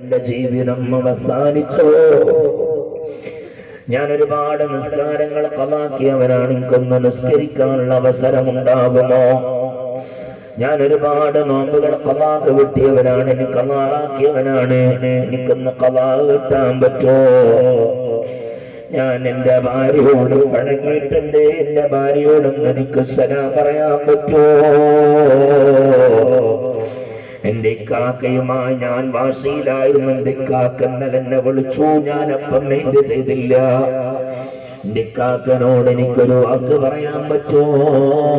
എന്റെ ജീവിതം അവസാനിച്ചോ ഞാൻ ഒരുപാട് നിസ്കാരങ്ങൾ കലാക്കിയവനാണ് എനിക്കൊന്ന് നിസ്കരിക്കാനുള്ള അവസരമുണ്ടാകുമോ ഞാൻ ഒരുപാട് നോമ്പുകൾ കലാക്ക് വെട്ടിയവനാണ് എനിക്ക് കലാക്കിയവനാണ് എനിക്കൊന്ന് കലാ കിട്ടാൻ പറ്റോ ഞാൻ എന്റെ ഭാര്യയോട് പഴകിയിട്ടുണ്ട് എന്റെ ഭാര്യയോടും എനിക്ക് സലാം പറയാൻ പറ്റോ എന്റെ കാക്കയുമായി ഞാൻ വാശിയിലായിരുന്നു എന്റെ കാക്ക ഇന്നലെ എന്നെ വിളിച്ചു ഞാൻ അപ്പം മെയിന്റ് ചെയ്തില്ല എന്റെ കാക്കനോട് എനിക്കൊരു വാക്ക് പറയാൻ പറ്റുമോ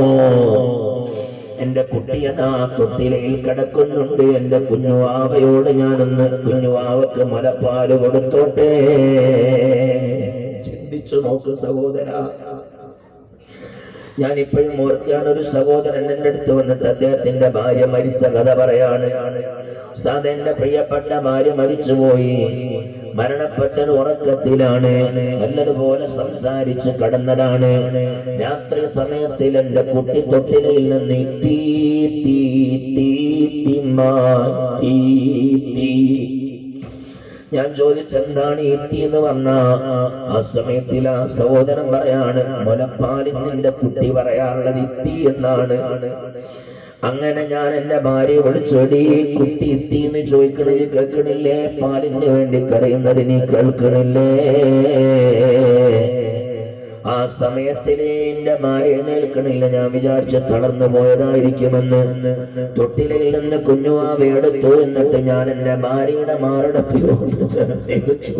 എന്റെ കുട്ടിയതാ തൊട്ടിലയിൽ കിടക്കുന്നുണ്ട് എന്റെ കുഞ്ഞുവാവയോട് ഞാനൊന്ന് കുഞ്ഞുവാവക്ക് മുലപ്പാല് കൊടുത്തോട്ടെ ചിന്തിച്ചു നോക്ക് സഹോദര ഞാൻ ഇപ്പോഴും ഓർക്കാണ് ഒരു സഹോദരൻ എന്റെ അടുത്ത് വന്നിട്ട് അദ്ദേഹത്തിന്റെ ഭാര്യ മരിച്ച കഥ പറയാണ് ഉസ്താദ് എന്റെ പ്രിയപ്പെട്ട ഭാര്യ മരിച്ചുപോയി മരണപ്പെട്ടൊരു ഉറക്കത്തിലാണ് നല്ലതുപോലെ സംസാരിച്ച് കടന്നതാണ് രാത്രി സമയത്തിൽ എന്റെ കുട്ടി തൊട്ടിലയിൽ നിന്ന് തീ തീ തീ തീ തീ തീ ഞാൻ ചോദിച്ചെന്താണ് എത്തി എന്ന് പറഞ്ഞ ആ സമയത്തിൽ ആ സഹോദരൻ പറയാണ് മുലപ്പാലിൽ നിന്റെ കുട്ടി പറയാറുള്ളത് എത്തി എന്നാണ് അങ്ങനെ ഞാൻ എന്റെ ഭാര്യയെ വിളിച്ചോടി കുട്ടി എത്തി എന്ന് ചോദിക്കണത് കേൾക്കണില്ലേ പാലിന് വേണ്ടി കരയുന്നത് നീ കേൾക്കണില്ലേ ആ സമയത്തിൽ എന്റെ ഭാര്യ എഴുന്നേൽക്കണില്ല ഞാൻ വിചാരിച്ച് തളർന്നു പോയതായിരിക്കുമെന്ന് തൊട്ടിലയിൽ നിന്ന് കുഞ്ഞുവാവ എടുത്തു എന്നിട്ട് ഞാൻ എന്റെ ഭാര്യയുടെ മാറിടത്തിലോട്ട് ചേർത്തു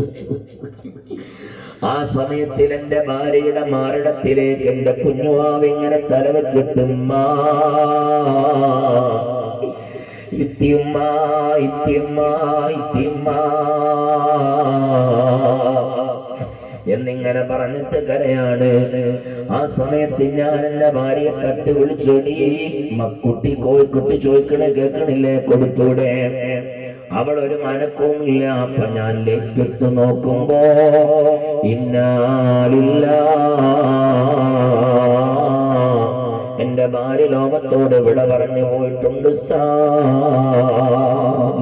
ആ സമയത്തിൽ എന്റെ ഭാര്യയുടെ മാറിടത്തിലേക്ക് എന്റെ കുഞ്ഞുവാവ് ഇങ്ങനെ തലവെച്ചിട്ട് "ഉമ്മാ, ഇത്തിയുമ്മ ഇത്തിയുമ്മ ഇത്തിയുമ്മ എന്നിങ്ങനെ പറഞ്ഞിട്ട് കരയാണ് ആ സമയത്ത് ഞാൻ എന്റെ ഭാര്യയെ തട്ടി വിളിച്ചോടി മക്കുട്ടി കോഴിക്കുട്ടി ചോദിക്കണേ കേൾക്കണില്ലേ കൊടുത്തൂടെ അവൾ ഒരു മനക്കവും ഇല്ല അപ്പൊ ഞാൻ ലേറ്റിട്ട് നോക്കുമ്പോ ഇന്നാലില്ല എന്റെ ഭാര്യ ലോകത്തോട് വിട പറഞ്ഞു പോയിട്ടുണ്ട് ഉസ്താദ്.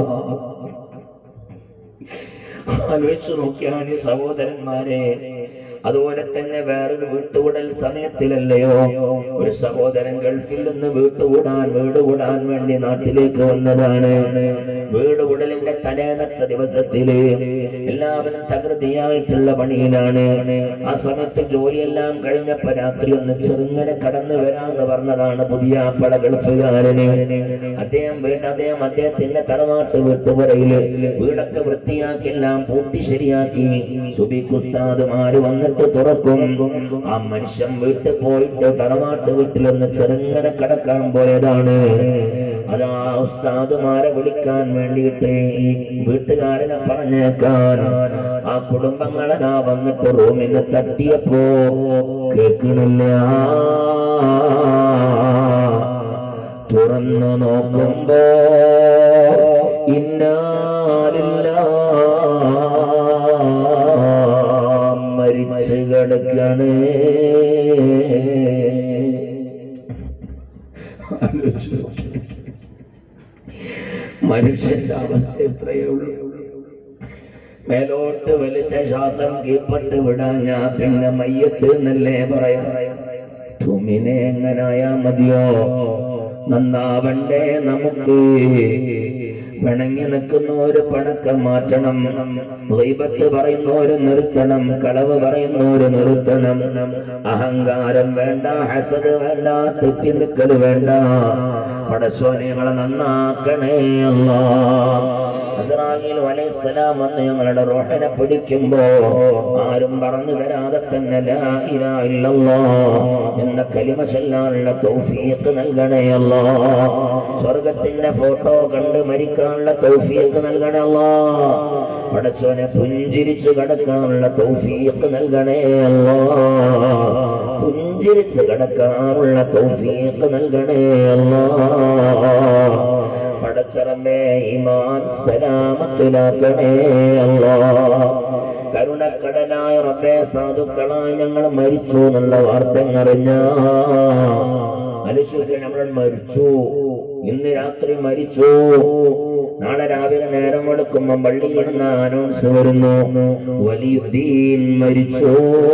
ആലോചിച്ചു നോക്കിയാണ് ഈ സഹോദരന്മാരെ അതുപോലെ തന്നെ വേറൊരു വീട്ടുകൂടൽ സമയത്തിലല്ലയോ ഒരു സഹോദരൻ ഗൾഫിൽ നിന്ന് വീട്ടുകൂടാൻ വീട് കൂടാൻ വേണ്ടി നാട്ടിലേക്ക് വന്നതാണ് വീട് കൂടലിന്റെ തലേന്നത്തെ ദിവസത്തില് എല്ലാവരും തകൃതിയായിട്ടുള്ള പണിയിലാണ് ആ സമയത്ത് ജോലിയെല്ലാം കഴിഞ്ഞപ്പോ രാത്രി ഒന്ന് ചെറുങ്ങനെ കടന്നു വരാന്ന് പറഞ്ഞതാണ് പുതിയ പട ഗൾഫുകാരന് അദ്ദേഹം വീട് അദ്ദേഹം അദ്ദേഹത്തിന്റെ തറവാട്ട് വീട്ടുപുറയില് വീടൊക്കെ വൃത്തിയാക്കി എല്ലാം പൂട്ടി ശരിയാക്കി സുബിക്കുസ്താദുമാര് വന്നിട്ട് തുറക്കും ആ മനുഷ്യൻ വീട്ടിൽ പോയിട്ട് തറവാട്ട് വീട്ടിലൊന്ന് ചെറുങ്ങനെ കടക്കാൻ പോയതാണ് അതാ ഉസ്താദുമാരെ വിളിക്കാൻ വേണ്ടിയിട്ട് ഈ വീട്ടുകാരനെ പറഞ്ഞേക്കാൻ ആ കുടുംബങ്ങളതാ വന്നിട്ട് റൂമിന് തട്ടിയപ്പോ കേൾക്കണില്ല തുറന്നു നോക്കുമ്പോ ഇന്നാലില്ല മരിച്ചു കിടക്കാണ് മനുഷ്യന്റെ അവസ്ഥ എത്രയേ ഉള്ളൂ മേലോട്ട് വലിച്ച ശ്വാസം കീപ്പട്ട് വിടാഞ്ഞ പിന്നെ മയ്യത്ത് എന്നല്ലേ പറയാ തുമിനെ എങ്ങനായാ മതിയോ നന്നാവണ്ടേ നമുക്ക് പിണങ്ങി നിൽക്കുന്നവര് പണക്കം മാറ്റണം ഗൈബത്ത് പറയുന്നവര് നിർത്തണം കളവ് പറയുന്നവര് നിർത്തണം അഹങ്കാരം വേണ്ട ഹസദ് വേണ്ട തെറ്റി നിൽക്കൽ വേണ്ട പടശോനങ്ങളെ നന്നാക്കണേ അല്ലാ അസ്രായേൽ അലൈഹിസ്സലാം വന്ന് ഞങ്ങളുടെ റോഹനെ പിടിക്കുമ്പോ ആരും പറഞ്ഞു തരാതെ തന്നെ ലാ ഇലാഹ ഇല്ലല്ലാഹ് എന്ന കലിമ ചൊല്ലാനുള്ള തൗഫീഖ് നൽകണേ അല്ലാ സ്വർഗത്തിന്റെ ഫോട്ടോ കണ്ട് മരിക്കാനുള്ള തൗഫീഖ് നൽകണേ അല്ലാ പടച്ചോനെ പുഞ്ചിരിച്ചു കടക്കാനുള്ള തൗഫീഖ് നൽകണേ അല്ലാ പുഞ്ചിരിച്ച് കടക്കാനുള്ള തൗഫീഖ് നൽകണേ അല്ലാ പടച്ചറമേ ഈമാൻ സലാമത്തിലാക്കണേ അല്ലാ കരുണക്കടനായ റബ്ബേ സാധുക്കളായി ഞങ്ങൾ മരിച്ചു എന്നുള്ള വാർത്ത അറിഞ്ഞ അനുശോചന നമ്മൾ മരിച്ചു ഇന്ന് രാത്രി മരിച്ചു നാളെ രാവിലെ നേരം എടുക്കുമ്പോ പള്ളിയിൽ നിന്ന് അനൗൺസ് വരുന്നു വലിയുദ്ദീൻ മരിച്ചു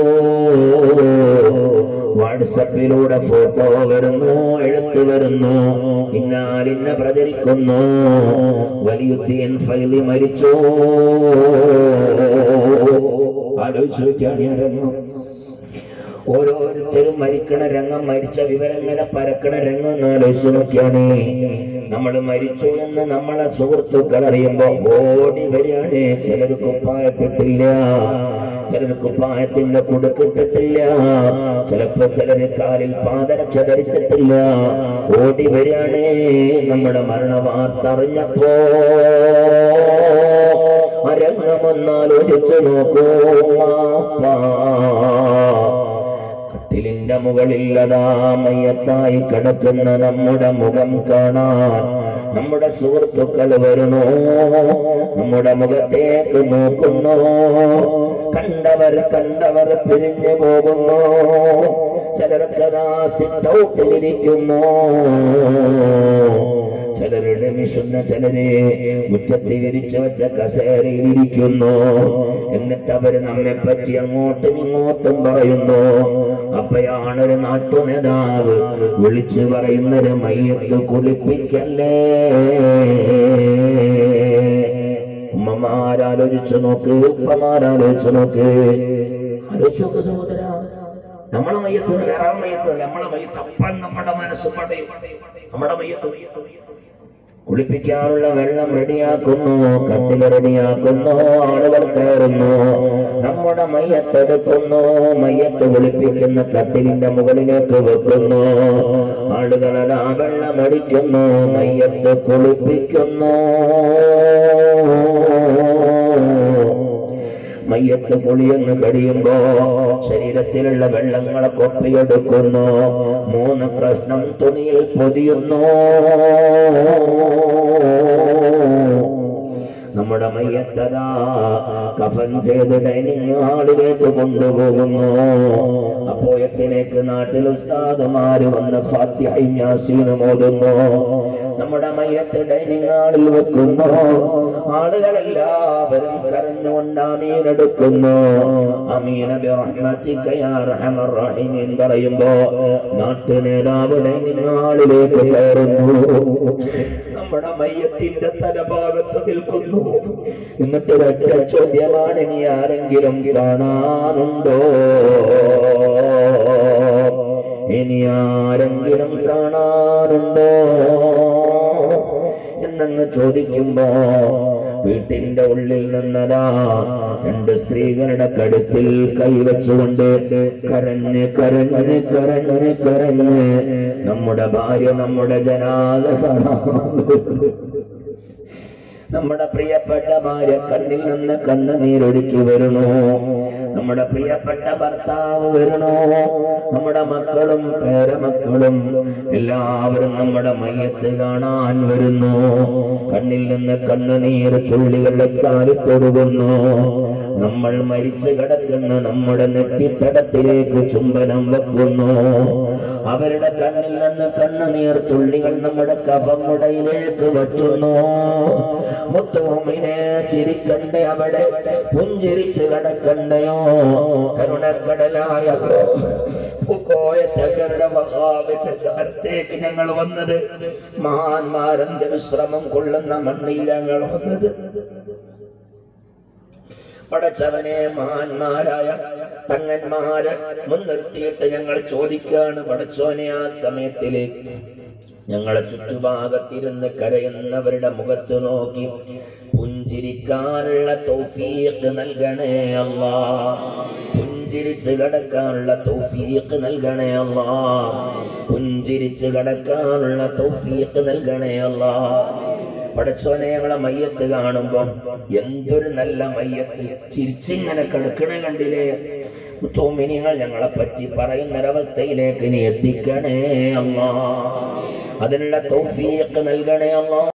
വാട്സപ്പിലൂടെ ഫോട്ടോ വരുന്നു എഴുത്ത് വരുന്നു ഇന്നാലിന്ന പ്രചരിക്കുന്നു വലിയുദ്ദീൻ ഫൈലി മരിച്ചു ആലോചിച്ച് നോക്കിയാണ് ഇറങ്ങും ഓരോരുത്തരും മരിക്കണ രംഗം മരിച്ച വിവരം ഇങ്ങനെ പരക്കണ രംഗം ഒന്ന് ആലോചിച്ച് നോക്കിയാണ് നമ്മൾ മരിച്ചു എന്ന് നമ്മളെ സുഹൃത്തുക്കൾ അറിയുമ്പോ ഓടി വരികയാണ് ചിലർ കുപ്പായപ്പെട്ടില്ല ചിലർ കുപ്പായത്തിന്റെ കുടുക്കിട്ടിട്ടില്ല ചിലപ്പോ ചിലര് കാലിൽ പാദരക്ഷ ധരിച്ചിട്ടില്ല ഓടി വരികയാണ് നമ്മുടെ മരണ വാർത്ത അറിഞ്ഞപ്പോ അരങ്ങമൊന്നാലോചിച്ചു നോക്കൂ മാപ്പാ കട്ടിലിന്റെ മുകളിലതാ മയ്യത്തായി കിടക്കുന്ന നമ്മുടെ മുഖം കാണാൻ നമ്മുടെ സുഹൃത്തുക്കൾ വരുന്നു നമ്മുടെ മുഖത്തേക്ക് നോക്കുന്നു കണ്ടവർ കണ്ടവർ പിരിഞ്ഞു പോകുന്നു ചിലർക്കതാ സിറ്റ് ഔട്ടിലിരിക്കുന്നു ചിലരുടെ വിശുന്ന ചിലരെ മുറ്റത്ത് വിരിച്ചു വെച്ച കസേരയിൽ ഇരിക്കുന്നു എന്നിട്ട് അവര് നമ്മെ പറ്റി അങ്ങോട്ടും ഇങ്ങോട്ടും പറയുന്നു അപ്പയാണ് ഒരു നാട്ടു നേതാവ് വിളിച്ചു പറയുന്നൊരു മയ്യത്ത് കുളിപ്പിക്കല്ലേ ഉമ്മമാരാലോചിച്ചു നോക്ക് ഉപ്പമാരാലോചിച്ചു നോക്ക് ആലോചിച്ചു നോക്ക് സഹോദര നമ്മളെ മയ്യത്ത് വേറെ മയ്യത്ത് നമ്മളെ മയ്യത്ത് അപ്പം നമ്മുടെ മനസ്സ് പടയും നമ്മുടെ മയ്യത്ത് കുളിപ്പിക്കാനുള്ള വെള്ളം റെഡിയാക്കുന്നു കട്ടില് റെഡിയാക്കുന്നു ആളുകൾ കയറുന്നു നമ്മുടെ മയ്യത്തെടുക്കുന്നു മയ്യത്ത് കുളിപ്പിക്കുന്ന കട്ടിലിന്റെ മുകളിലേക്ക് വെക്കുന്നു ആളുകൾ അതാ വെള്ളം അടിക്കുന്നു മയ്യത്ത് കുളിപ്പിക്കുന്നു മയ്യത്ത് പൊളിയെന്ന് കഴിയുമ്പോ ശരീരത്തിലുള്ള വെള്ളങ്ങളെ കൊപ്പിയെടുക്കുന്നു മൂന്ന് കഷ്ണം തുണിയിൽ പൊതിയുന്നു നമ്മുടെ മയ്യത്തതാ കഫൻ ചെയ്ത് ഡൈനിങ് ഹാളിലേക്ക് കൊണ്ടുപോകുന്നു അപ്പോയത്തിലേക്ക് നാട്ടിൽ ഉസ്താദുമാര് വന്ന് ഫാത്തിഹയും യാസീനും ഓതുന്നു നമ്മുടെ മയ്യത്ത് ഡൈനിങ് ഹാളിൽ വെക്കുന്നു ആളുകളെല്ലാവരും കരഞ്ഞുകൊണ്ട് അമീനെടുക്കുന്നു അമീന ബിറഹ്മതിക യാ അർഹമർ റഹീമീൻ പറയുമ്പോ നാട്ടു നേതാവ് ഡൈനിങ് ഹാളിലേക്ക് കയറുന്നു നമ്മുടെ മയ്യത്തിന്റെ തലഭാഗത്ത് നിൽക്കുന്നു എന്നിട്ട് ഒരൊറ്റ ചോദ്യമാണ് ഇനി ആരെങ്കിലും കാണാനുണ്ടോ ഇനി ആരെങ്കിലും കാണാനുണ്ടോ എന്നങ്ങ് ചോദിക്കുമ്പോ വീട്ടിന്റെ ഉള്ളിൽ നിന്നതാ രണ്ട് സ്ത്രീകളുടെ കഴുത്തിൽ കൈവച്ചുകൊണ്ട് കരഞ്ഞ് കരഞ്ഞ് കരഞ്ഞ് കരഞ്ഞ് നമ്മുടെ ഭാര്യ നമ്മുടെ ജനാദ നമ്മുടെ പ്രിയപ്പെട്ട ഭാര്യ കണ്ണിൽ നിന്ന് കണ്ണുനീരൊഴുക്കി വരണു നമ്മുടെ പ്രിയപ്പെട്ട ഭർത്താവ് വരണു നമ്മുടെ മക്കളും പേരമക്കളും എല്ലാവരും നമ്മുടെ മയ്യത്ത് കാണാൻ വരുന്നു കണ്ണിൽ നിന്ന് കണ്ണുനീർ തുള്ളികളുടെ ചാലിത്തൊടുകുന്നു നമ്മൾ മരിച്ചു കിടക്കുന്ന നമ്മുടെ നെറ്റിത്തടത്തിലേക്ക് ചുംബനം വെക്കുന്നു അവരുടെ കണ്ണിൽ നിന്ന് കണ്ണുനീർ തുള്ളികൾ നമ്മുടെ കഫമുടയിലേക്ക് വച്ചുന്നു മുത്തുമിനെ ചിരിക്കണ്ടേ അവിടെ പുഞ്ചിരിച്ച് കിടക്കണ്ടയോ കരുണക്കടലായ പൂക്കോയത്തകരുടെ വഹാവിന്റെ ചാരത്തേക്ക് ഞങ്ങൾ വന്നത് മഹാന്മാരന്റെ വിശ്രമം കൊള്ളുന്ന മണ്ണിൽ ഞങ്ങൾ വന്നത് പടച്ചവനെ മഹാന്മാരായ തങ്ങന്മാരെ മുൻനിർത്തിയിട്ട് ഞങ്ങൾ ചോദിക്കാണ് പടച്ചോനെ ആ സമയത്തിലേക്ക് ഞങ്ങളെ ചുറ്റുഭാഗത്തിരുന്ന് കരയുന്നവരുടെ മുഖത്ത് നോക്കി പുഞ്ചിരിക്കാനുള്ള തൗഫീഖ് നൽകണേ അല്ലാ പുഞ്ചിരിച്ച് കിടക്കാനുള്ള തൗഫീഖ് നൽകണേ അല്ലാ പുഞ്ചിരിച്ച് കിടക്കാനുള്ള തൗഫീഖ് നൽകണേ അല്ലാ പടച്ചോനെ ഞങ്ങളെ മയ്യത്ത് കാണുമ്പം എന്തൊരു നല്ല മയ്യത്ത് ചിരിച്ചിങ്ങനെ കിടക്കണ കണ്ടില്ലേ തോമിനികൾ ഞങ്ങളെ പറ്റി പറയുന്നൊരവസ്ഥയിലേക്ക് നീ എത്തിക്കണേ അമ്മ അതിനുള്ള തൗഫീഖ് നൽകണേ അമ്മ